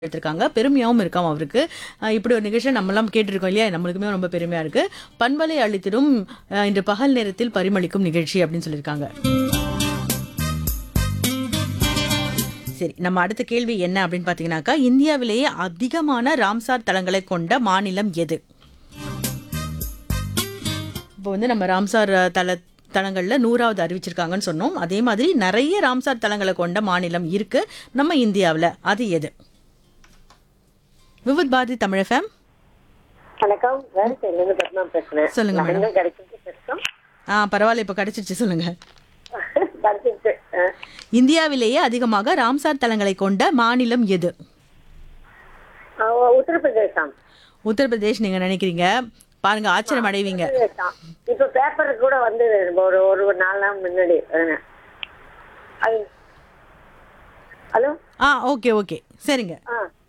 எடுத்திருக்காங்க பெருமையாகவும் இருக்காம் அவருக்கு அஹ் இப்படி ஒரு நிகழ்ச்சியை நம்மலாம் கேட்டிருக்கோம் இல்லையா நம்மளுக்குமே ரொம்ப பெருமையா இருக்கு பண்பலை அளித்திடும் அஹ் இன்று பகல் நேரத்தில் பரிமளிக்கும் நிகழ்ச்சி அப்படின்னு சொல்லியிருக்காங்க சரி நம்ம அடுத்த கேள்வி என்ன அப்படின்னு பார்த்தீங்கன்னாக்கா இந்தியாவிலேயே அதிகமான ராம்சார் தலங்களை கொண்ட மாநிலம் எது இப்போ வந்து நம்ம ராம்சார் அஹ், தல தலங்களில் நூறாவது அறிவிச்சிருக்காங்கன்னு சொன்னோம் அதே மாதிரி நிறைய ராம்சார் தலங்களை கொண்ட மாநிலம் இருக்கு நம்ம இந்தியாவில் அது எது விவித் பாரதி தமிழ் FM வணக்கம் வேலையிலிருந்து பத்மா பேசுறேன் சொல்லுங்க மேடம். எங்க கிடைச்சிட்டு பேசுறோம் ஆ பரவாயில்ல இப்போ கிடைச்சிருச்சு சொல்லுங்க கிடைச்சிட்டு அஹ், இந்தியாவிலேயே அதிகமாக ராம்சார் தலங்களை கொண்ட மாநிலம் எது அஹ், உத்தரப்பிரதேசம் உத்தரப்பிரதேஷ் நீங்க நினைக்கிறீங்க பாருங்க ஆச்சரியம் அடைவீங்க உத்தரப்பிரதேசம் இப்ப பேப்பர் கூட வந்து ஒரு ஒரு ஒரு நாலு நாள் முன்னாடி அஹ், அது ஹலோ ஆ ஓகே ஓகே சரிங்க ஆ